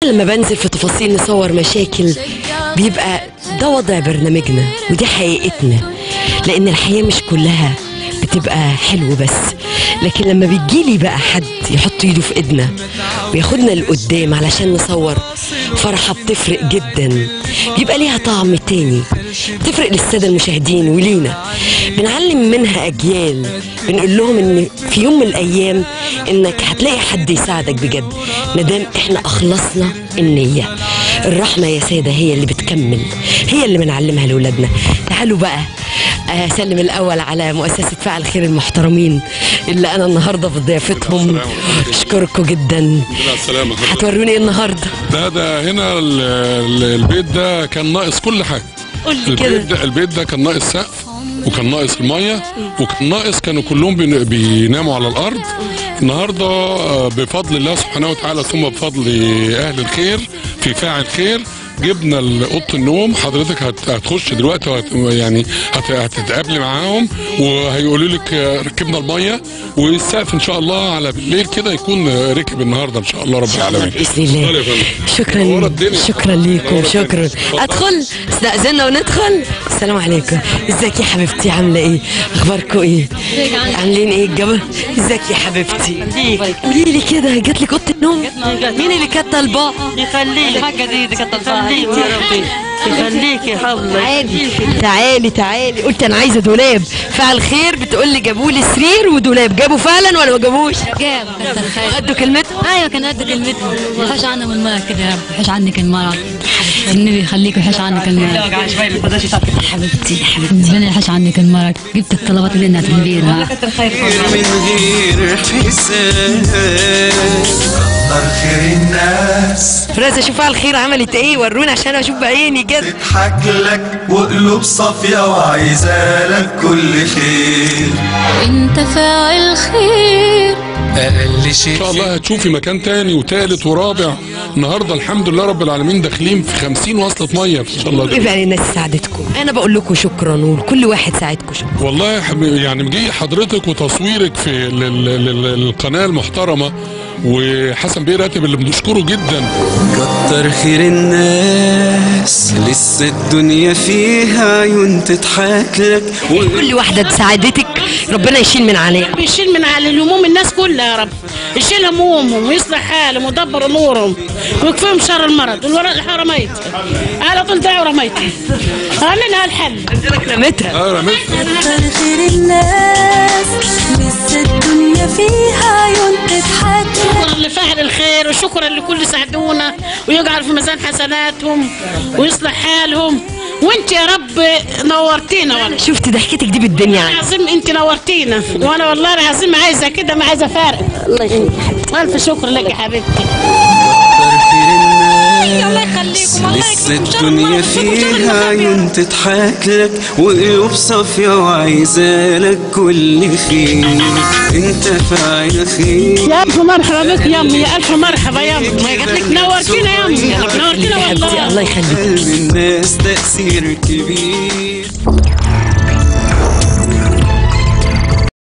لما بنزل في تفاصيل نصور مشاكل بيبقى ده وضع برنامجنا ودي حقيقتنا لان الحياه مش كلها بتبقى حلو بس لكن لما بيجيلي بقى حد يحط ايده في ايدنا وياخدنا لقدام علشان نصور فرحه بتفرق جدا بيبقى ليها طعم تاني بتفرق للساده المشاهدين ولينا بنعلم منها اجيال بنقول لهم ان في يوم من الايام انك هتلاقي حد يساعدك بجد مادام احنا اخلصنا النيه الرحمه يا ساده هي اللي بتكمل هي اللي بنعلمها لاولادنا تعالوا بقى اسلم الاول على مؤسسه فعل خير المحترمين اللي انا النهارده في ضيافتهم اشكركم جدا السلامة هتوروني ايه النهارده ده ده هنا ال- ال- البيت ده كان ناقص كل حاجة قول لي البيت كده ده البيت ده كان ناقص سقف وكان ناقص المية وكان ناقص كانوا كلهم بين- بيناموا على الأرض النهاردة آه، بفضل الله سبحانه وتعالى ثم بفضل أهل الخير في فاعل خير جبنا ال- اوضه النوم حضرتك هت- هتخش دلوقتي وهت يعني هت- هتتقابلي معاهم وهيقولوا لك آه، ركبنا الميه والسقف ان شاء الله على بالليل كده يكون آه، ركب النهارده ان شاء الله رب العالمين باذن اتفضل الله يا فندم. شكرا نورت الدنيا. شكرا ليكم نورت شكرا الدنيا. اتفضل. ادخل استاذنا وندخل السلام عليكم ازيك يا حبيبتي عامله ايه اخباركم ايه عاملين ايه الجو ازيك يا حبيبتي قولي لي كده جات لك اوضه النوم مين اللي كانت طالباه يخليك حاجة دي كانت يخليك يا ربي يخليك يا حبيبي تعالي تعالي تعالي قلت انا عايزه دولاب فعل خير بتقول لي جابوا لي سرير ودولاب جابوا فعلا ولا ما جابوش جاب كتر خير قدوا كلمتهم ايوه كان قد كلمته حش عنا من المرض كده يا رب حش عنك المرض النبي يخليك ويحش عنك المرض حبيبتي حبيبتي ربنا يحش عنك المرض جبت الطلبات اللي انها تنبيرها من غير حساب كتر خير الناس فراز اشوف فعل خير عملت ايه وروني عشان اشوف بعيني كده تضحك لك وقلوب صافية وعايزة لك كل خير انت فاعل خير أقل شيء ان شاء الله هتشوفي مكان تاني وتالت ورابع النهارده الحمد لله رب العالمين داخلين في 50 وصلة ميه ان شاء الله يبقى الناس ساعدتكم انا بقول لكم شكرا وكل واحد ساعدكم شكرا والله يا حبيبي يعني مجي حضرتك وتصويرك في ال- ال- ال- القناه المحترمه وحسن بيه راتب اللي بنشكره جدا كتر خير الناس لسه الدنيا فيها عيون تضحك لك كل واحده ساعدتك ربنا يشيل من عليها بيشيل من على الهموم الناس كلها يا رب يشيل همومهم ويصلح حالهم ويدبر امورهم ويكفيهم شر المرض والوراء الحرميت على طول دعوه رميت منها الحل رميتها اه رميت كتر خير الناس لسه الدنيا فيها عيون تضحك شكرا لفاعل الخير وشكرا لكل ساعدونا ويجعل في ميزان حسناتهم ويصلح حالهم وانت يا رب نورتينا والله شفت ضحكتك دي بالدنيا يعني العظيم انت نورتينا وانا والله العظيم عايزه كده ما عايزه فارق الله يخليك الف شكر لك يا حبيبتي كتر خير الناس الله يخليكم الله لسه يكرمكم الدنيا فيها عيون تضحك لك وقلوب صافية وعايزة لك كل خير انت فاعل خير يا الف مرحبا بك يا امي يا الف مرحبا يا امي ما قالت لك نورتينا يا امي نورتينا حبيبتي والله الله يخليك قلب الناس تأثير كبير